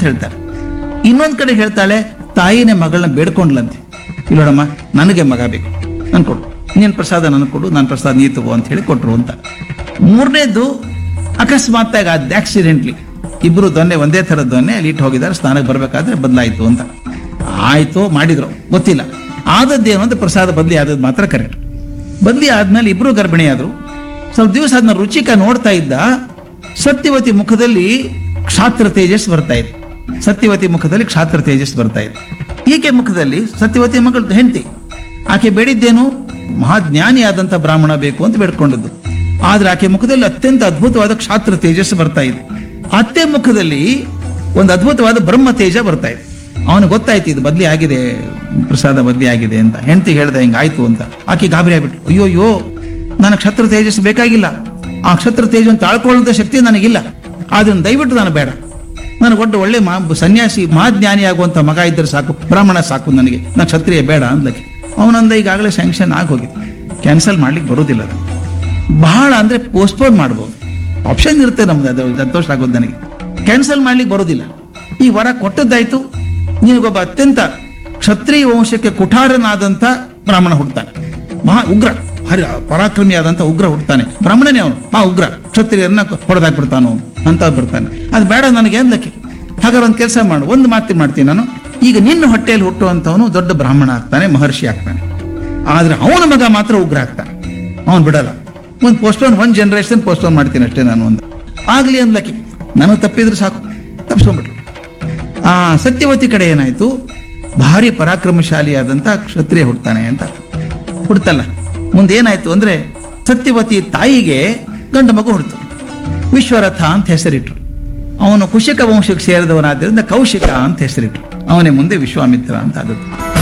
ಹೇಳ್ತಾರೆ ಇನ್ನೊಂದ್ ಕಡೆ ಹೇಳ್ತಾಳೆ ತಾಯಿನೇ ಮಗಳನ್ನ ಬೇಡ್ಕೊಂಡ್ಲಂತೆ ಇಲ್ಲೋಡಮ್ಮ ನನಗೆ ಮಗ ಬೇಕು ನನ್ ಕೊಡು ನೀನ್ ಪ್ರಸಾದ ನನಗೆ ಕೊಡು ನಾನು ಪ್ರಸಾದ ನೀ ತಗೋ ಅಂತ ಹೇಳಿ ಕೊಟ್ರು ಅಂತ ಮೂರನೇದು ಅಕಸ್ಮಾತ್ತಾಗಿ ಆದ ಆಕ್ಸಿಡೆಂಟ್ಲಿ ಇಬ್ರು ದೊನ್ನೆ ಒಂದೇ ಥರದ ದೊನ್ನೆ ಅಲ್ಲಿ ಇಟ್ಟು ಹೋಗಿದ್ದಾರೆ ಸ್ನಾನಕ್ಕೆ ಬರ್ಬೇಕಾದ್ರೆ ಬದಲಾಯಿತು ಅಂತ ಆಯ್ತು ಮಾಡಿದ್ರು ಗೊತ್ತಿಲ್ಲ ಆದದ್ದೇನು ಅಂತ ಪ್ರಸಾದ ಬದಲಿ ಆದದ್ದು ಮಾತ್ರ ಕರೆಕ್ಟ್ ಬದಲಿ ಆದ್ಮೇಲೆ ಇಬ್ರು ಗರ್ಭಿಣಿಯಾದ್ರು ಸ್ವಲ್ಪ ದಿವಸ ಅದನ್ನ ರುಚಿಕ ನೋಡ್ತಾ ಇದ್ದ ಸತ್ಯವತಿ ಮುಖದಲ್ಲಿ ಕ್ಷಾತ್ರ ತೇಜಸ್ ಬರ್ತಾ ಇದೆ ಸತ್ಯವತಿ ಮುಖದಲ್ಲಿ ಕ್ಷಾತ್ರ ತೇಜಸ್ ಬರ್ತಾ ಇದೆ ಈಕೆ ಮುಖದಲ್ಲಿ ಸತ್ಯವತಿ ಮಗಳು ಹೆಂಡತಿ ಆಕೆ ಬೇಡಿದ್ದೇನು ಮಹಾಜ್ಞಾನಿ ಆದಂತ ಬ್ರಾಹ್ಮಣ ಬೇಕು ಅಂತ ಬೇಡ್ಕೊಂಡದ್ದು ಆದ್ರೆ ಆಕೆ ಮುಖದಲ್ಲಿ ಅತ್ಯಂತ ಅದ್ಭುತವಾದ ಕ್ಷಾತ್ರ ತೇಜಸ್ ಬರ್ತಾ ಇದೆ ಅತ್ತೆ ಮುಖದಲ್ಲಿ ಒಂದು ಅದ್ಭುತವಾದ ಬ್ರಹ್ಮ ತೇಜ ಬರ್ತಾ ಇದೆ ಅವನು ಗೊತ್ತಾಯ್ತು ಇದು ಬದ್ಲಿ ಆಗಿದೆ ಪ್ರಸಾದ ಬದ್ಲಿ ಆಗಿದೆ ಅಂತ ಹೆಂಡತಿ ಹೇಳ್ದೆ ಹಿಂಗ ಆಯ್ತು ಅಂತ ಆಕೆ ಗಾಬರಿ ಆಗ್ಬಿಟ್ಟು ಅಯ್ಯೋ ಅಯ್ಯೋ ನನಗೆ ಕ್ಷತ್ರ ತೇಜಸ್ ಬೇಕಾಗಿಲ್ಲ ಆ ಕ್ಷತ್ರ ತೇಜವನ್ನು ತಾಳ್ಕೊಳ್ಳುವಂತ ಶಕ್ತಿ ನನಗಿಲ್ಲ ಅದನ್ನ ದಯವಿಟ್ಟು ನಾನು ಬೇಡ ನನಗೆ ಒಟ್ಟು ಒಳ್ಳೆ ಮಾ ಸನ್ಯಾಸಿ ಮಹಾಜ್ಞಾನಿ ಆಗುವಂತ ಮಗ ಇದ್ದರೆ ಸಾಕು ಬ್ರಾಹ್ಮಣ ಸಾಕು ನನಗೆ ನಾನು ಕ್ಷತ್ರಿಯ ಬೇಡ ಅಂದ್ಲಕ್ಕೆ ಅವನಂದ ಈಗಾಗಲೇ ಸ್ಯಾಂಕ್ಷನ್ ಆಗಿ ಹೋಗಿದೆ ಕ್ಯಾನ್ಸಲ್ ಮಾಡ್ಲಿಕ್ಕೆ ಬರೋದಿಲ್ಲ ಅದು ಬಹಳ ಅಂದ್ರೆ ಪೋಸ್ಟ್ಪೋನ್ ಮಾಡ್ಬೋದು ಆಪ್ಷನ್ ಇರುತ್ತೆ ನಮ್ದು ಅದು ಸಂತೋಷ ಆಗೋದು ನನಗೆ ಕ್ಯಾನ್ಸಲ್ ಮಾಡ್ಲಿಕ್ಕೆ ಬರೋದಿಲ್ಲ ಈ ವರ ಕೊಟ್ಟದ್ದಾಯ್ತು ನಿನಗೊಬ್ಬ ಅತ್ಯಂತ ಕ್ಷತ್ರಿಯ ವಂಶಕ್ಕೆ ಕುಠಾರನಾದಂತ ಬ್ರಾಹ್ಮಣ ಹುಡ್ತಾನೆ ಮಹಾ ಉಗ್ರ ಹರಿ ಪರಾಕ್ರಮಿಯಾದಂತ ಉಗ್ರ ಹುಡ್ತಾನೆ ಬ್ರಾಹ್ಮಣನೇ ಅವನು ಮಹಾ ಉಗ್ರ ಕ್ಷತ್ರಿಯರನ್ನ ಹೊಡೆದಾಕ್ಬಿಡ್ತಾನು ಅಂತ ಬರ್ತಾನೆ ಅದು ಬೇಡ ನನಗೆ ಅಂದಕ್ಕೆ ಹಾಗಾದ್ರೆ ಒಂದು ಕೆಲಸ ಮಾಡು ಒಂದು ಮಾತಿ ಮಾಡ್ತೀನಿ ನಾನು ಈಗ ನಿನ್ನ ಹೊಟ್ಟೆಯಲ್ಲಿ ಹುಟ್ಟುವಂತವನು ದೊಡ್ಡ ಬ್ರಾಹ್ಮಣ ಆಗ್ತಾನೆ ಮಹರ್ಷಿ ಆಗ್ತಾನೆ ಆದ್ರೆ ಅವನ ಮಗ ಮಾತ್ರ ಉಗ್ರ ಆಗ್ತಾನೆ ಅವನು ಬಿಡಲ್ಲ ಒಂದು ಪೋಸ್ಟ್ಪೋನ್ ಒಂದ್ ಜನರೇಷನ್ ಪೋಸ್ಟ್ಪೋನ್ ಮಾಡ್ತೀನಿ ಅಷ್ಟೇ ನಾನು ಒಂದು ಆಗ್ಲಿ ಅಂದ್ಲಕ್ಕೆ ನನಗೆ ತಪ್ಪಿದ್ರೆ ಸಾಕು ತಪ್ಪಿಸ್ಕೊಂಡ್ಬಿಟ್ರು ಆ ಸತ್ಯವತಿ ಕಡೆ ಏನಾಯ್ತು ಭಾರಿ ಪರಾಕ್ರಮಶಾಲಿಯಾದಂತ ಕ್ಷತ್ರಿಯ ಹುಡ್ತಾನೆ ಅಂತ ಹುಡ್ತಲ್ಲ ಮುಂದೆ ಏನಾಯ್ತು ಅಂದ್ರೆ ಸತ್ಯವತಿ ತಾಯಿಗೆ ಗಂಡ ಮಗು ಹುಡ್ತು ವಿಶ್ವರಥ ಅಂತ ಹೆಸರಿಟ್ರು ಅವನು ಕುಶಿಕ ವಂಶಕ್ಕೆ ಸೇರಿದವನಾದ್ದರಿಂದ ಕೌಶಿಕ ಅಂತ ಹೆಸರಿಟ್ರು ಅವನೇ ಮುಂದೆ ವಿಶ್ವಾಮಿತ್ರ ಅಂತ ಆದದ್ದು